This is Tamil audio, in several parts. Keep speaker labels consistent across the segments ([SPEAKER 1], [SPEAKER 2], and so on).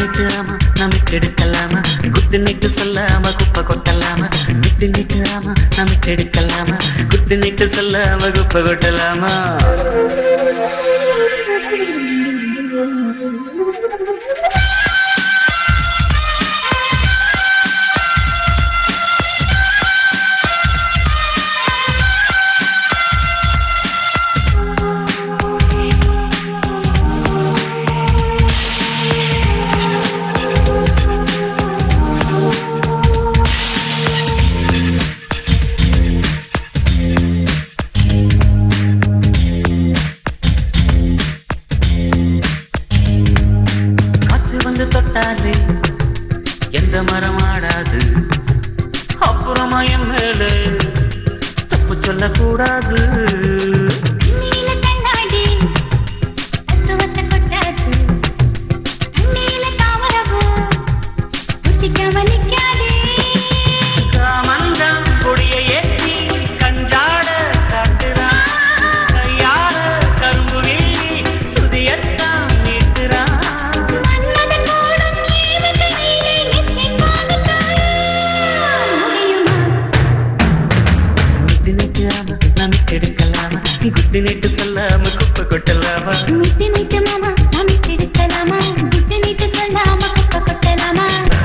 [SPEAKER 1] நிட்டு ஆமா நமக்கு எடுக்கலாமா குத்து நிட்டு சொல்லாம குப்பை கொட்டலாமா விட்டு நிட்டு ஆமா நமக்கு எடுக்கலாமா குத்து நிட்டு சொல்லாம குப்பை கொட்டலாமா காத்து வந்து தொட்டாலே எந்த மரம் ஆடாது அப்புறமா என் மேல தப்பு சொல்லக்கூடாது
[SPEAKER 2] நீல கண்ணாடி தத்துவத்தை கொட்டாது நீல தாமரவு குத்திக்காம நிக்காதே
[SPEAKER 1] காமந்தம் கொடிய ஏற்றி கஞ்சாட காட்டுறான் கையாட கரும்பு வில்லி சுதியத்தான் நீட்டுறான்
[SPEAKER 2] மன்மதன் மூலம் ஏவுகணையிலே எஸ்கேப் ஆகத்தான் முடியுமா
[SPEAKER 1] மித்து நிட்டு ஆமா நமக்கு எடுக்கலாமா குத்து நிட்டு சொல்லாம குப்பை கொட்டலாமா
[SPEAKER 2] மிட்டு மிட்டு மாமா நமக்கு எடுக்கலாமா விட்டு நீட்டு சொல்லாம குப்பை கொட்டலாமா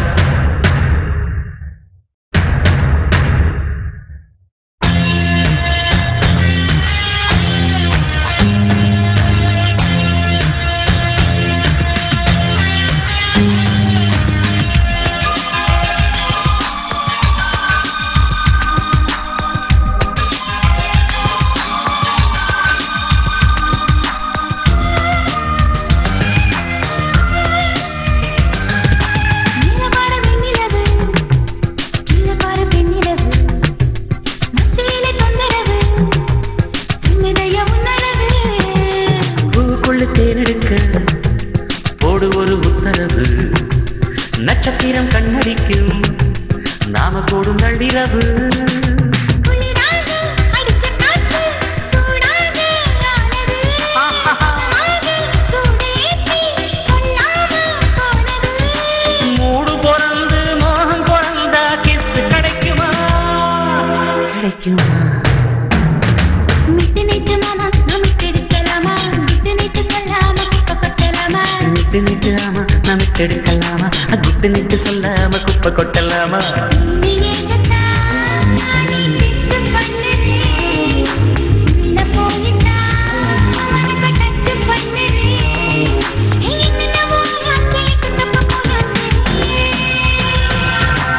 [SPEAKER 2] நீலவான வெண்ணிலவு, நீலவான பெண்ணிலவு, மத்தியிலே தொந்தரவு, உன்னிதய உன்னழகு.
[SPEAKER 1] பூக்குள்ள தேனெடுக்க போடு ஒரு உத்தரவு நட்சத்திரம் கண்ணடிக்கும் நாம போடும் நள்ளிரவு
[SPEAKER 2] குளிராக அடிச்ச காத்து, சூடாக ஆனது. சுகமாக சூடேற்றி சொல்லாம போனது.
[SPEAKER 1] மூடு பிறந்து மோகம் பிறந்தா கிஸ் கிடைக்குமா கிடைக்குமா
[SPEAKER 2] மிட்டு நிட்டு மாமா நமக்கு எடுக்கலாமா விட்டு நிட்டு சொல்லாம குப்பை கொட்டலாமா
[SPEAKER 1] நிட்டு நிட்டு ஆமா நமக்கு எடுக்கலாமா குட்டு நிட்டு சொல்லாம குப்பை கொட்டலாமா
[SPEAKER 2] நீ ஏகத்தான் நீ திட்டு பண்ணுறே உள்ள போயிட்டா மனச டச்சு பண்ணுறே என்னென்னவோ ஆச்சு குத்தப்ப போயாச்சு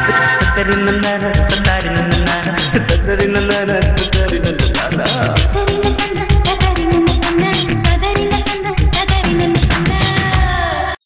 [SPEAKER 1] தத்தரி நன்னாரா தத்தாரி நன்னாரா தத்தரி நன்னாரா தத்தாரி நன்னாரா
[SPEAKER 2] சரி